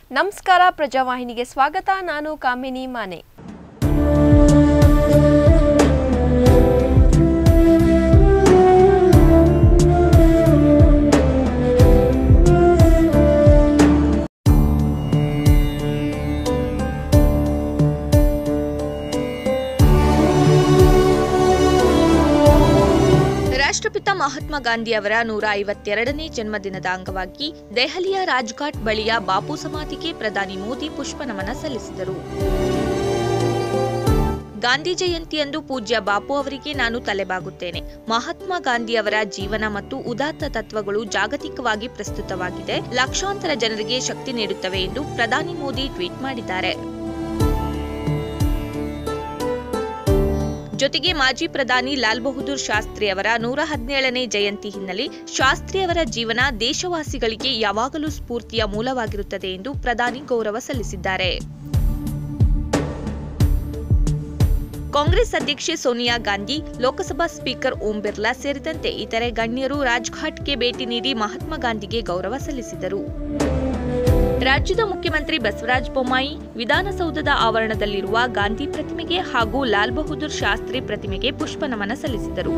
ನಮಸ್ಕಾರ ಪ್ರಜಾವಾಹಿನಿಗೆ ಸ್ವಾಗತ ನಾನು ಕಾಮಿನಿ ಮಾನೆ ರಾಷ್ಟ್ರಪಿತ ಮಹಾತ್ಮ ಗಾಂಧಿ ಅವರ ನೂರ ಐವತ್ತೆರಡನೇ ಜನ್ಮದಿನದ ಅಂಗವಾಗಿ ದೆಹಲಿಯ ರಾಜ್ಘಾಟ್ ಬಳಿಯ ಬಾಪು ಸಮಾಧಿಗೆ ಪ್ರಧಾನಿ ಮೋದಿ ಪುಷ್ಪ ನಮನ ಸಲ್ಲಿಸಿದರು ಗಾಂಧಿ ಜಯಂತಿಯಂದು ಪೂಜ್ಯ ಬಾಪು ಅವರಿಗೆ ನಾನು ತಲೆಬಾಗುತ್ತೇನೆ ಮಹಾತ್ಮ ಗಾಂಧಿ ಅವರ ಜೀವನ ಮತ್ತು ಉದಾತ್ತ ತತ್ವಗಳು ಜಾಗತಿಕವಾಗಿ ಪ್ರಸ್ತುತವಾಗಿದೆ ಲಕ್ಷಾಂತರ ಜನರಿಗೆ ಶಕ್ತಿ ನೀಡುತ್ತವೆ ಎಂದು ಪ್ರಧಾನಿ ಮೋದಿ ಟ್ವೀಟ್ ಮಾಡಿದ್ದಾರೆ ಜೊತೆಗೆ ಮಾಜಿ ಪ್ರಧಾನಿ ಲಾಲ್ ಬಹದ್ದೂರ್ ಶಾಸ್ತ್ರಿ ಅವರ ನೂರ ಹದಿನೇಳನೇ ಜಯಂತಿ ಹಿನ್ನೆಲೆ ಶಾಸ್ತ್ರಿ ಅವರ ಜೀವನ ದೇಶವಾಸಿಗಳಿಗೆ ಯಾವಾಗಲೂ ಸ್ಫೂರ್ತಿಯ ಮೂಲವಾಗಿರುತ್ತದೆ ಎಂದು ಪ್ರಧಾನಿ ಗೌರವ ಸಲ್ಲಿಸಿದ್ದಾರೆ ಕಾಂಗ್ರೆಸ್ ಅಧ್ಯಕ್ಷೆ ಸೋನಿಯಾ ಗಾಂಧಿ ಲೋಕಸಭಾ ಸ್ಪೀಕರ್ ಓಂ ಬಿರ್ಲಾ ಸೇರಿದಂತೆ ಇತರೆ ಗಣ್ಯರು ರಾಜ್ಘಾಟ್ಗೆ ಭೇಟಿ ನೀಡಿ ಮಹಾತ್ಮ ಗಾಂಧಿಗೆ ಗೌರವ ಸಲ್ಲಿಸಿದರು ರಾಜ್ಯದ ಮುಖ್ಯಮಂತ್ರಿ ಬಸವರಾಜ ಬೊಮ್ಮಾಯಿ ವಿಧಾನಸೌಧದ ಆವರಣದಲ್ಲಿರುವ ಗಾಂಧಿ ಪ್ರತಿಮೆಗೆ ಹಾಗೂ ಲಾಲ್ ಬಹದ್ದೂರ್ ಶಾಸ್ತ್ರಿ ಪ್ರತಿಮೆಗೆ ಪುಷ್ಪ ನಮನ ಸಲ್ಲಿಸಿದರು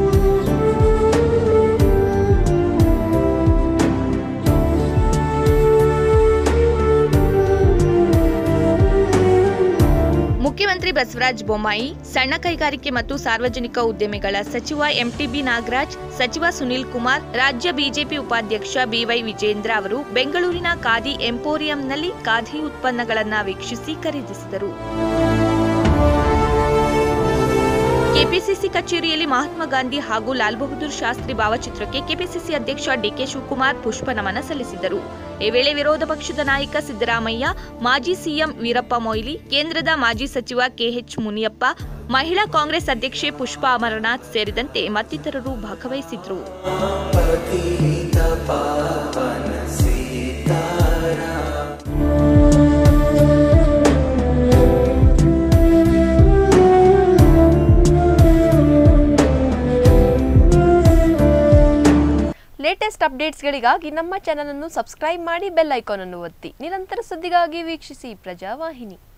ಮುಖ್ಯಮಂತ್ರಿ ಬಸವರಾಜ ಬೊಮ್ಮಾಯಿ ಸಣ್ಣ ಕೈಗಾರಿಕೆ ಮತ್ತು ಸಾರ್ವಜನಿಕ ಉದ್ಯಮಿಗಳ ಸಚಿವ ಎಂಟಿಬಿ ನಾಗರಾಜ್ ಸಚಿವ ಸುನಿಲ್ ಕುಮಾರ್ ರಾಜ್ಯ ಬಿಜೆಪಿ ಉಪಾಧ್ಯಕ್ಷ ಬಿವೈ ವಿಜೇಂದ್ರ ಅವರು ಬೆಂಗಳೂರಿನ ಖಾದಿ ಎಂಪೋರಿಯಂನಲ್ಲಿ ಖಾದಿ ಉತ್ಪನ್ನಗಳನ್ನು ವೀಕ್ಷಿಸಿ ಖರೀದಿಸಿದರು ಕೆಪಿಸಿಸಿ ಕಚೇರಿಯಲ್ಲಿ ಮಹಾತ್ಮ ಗಾಂಧಿ ಹಾಗೂ ಲಾಲ್ ಬಹದ್ದೂರ್ ಶಾಸ್ತ್ರಿ ಭಾವಚಿತ್ರಕ್ಕೆ ಕೆಪಿಸಿಸಿ ಅಧ್ಯಕ್ಷ ಡಿಕೆ ಶಿವಕುಮಾರ್ ಪುಷ್ಪ ನಮನ ಸಲ್ಲಿಸಿದರು ಈ ವೇಳೆ ವಿರೋಧ ಪಕ್ಷದ ನಾಯಕ ಸಿದ್ದರಾಮಯ್ಯ ಮಾಜಿ ಸಿಎಂ ವೀರಪ್ಪ ಮೊಯ್ಲಿ ಕೇಂದ್ರದ ಮಾಜಿ ಸಚಿವ ಕೆಎಚ್ ಮುನಿಯಪ್ಪ ಮಹಿಳಾ ಕಾಂಗ್ರೆಸ್ ಅಧ್ಯಕ್ಷೆ ಪುಷ್ಪಾ ಅಮರನಾಥ್ ಸೇರಿದಂತೆ ಮತ್ತಿತರರು ಭಾಗವಹಿಸಿದ್ರು पतित पावन सीतारा ಲೇಟೆಸ್ಟ್ ಅಪ್ಡೇಟ್ಸ್ಗಳಿಗಾಗಿ ನಮ್ಮ ಚಾನಲ್ ಅನ್ನು ಸಬ್ಸ್ಕ್ರೈಬ್ ಮಾಡಿ ಬೆಲ್ ಐಕಾನ್ ಅನ್ನು ಒತ್ತಿ ನಿರಂತರ ಸುದ್ದಿಗಾಗಿ ವೀಕ್ಷಿಸಿ ಪ್ರಜಾವಾಹಿನಿ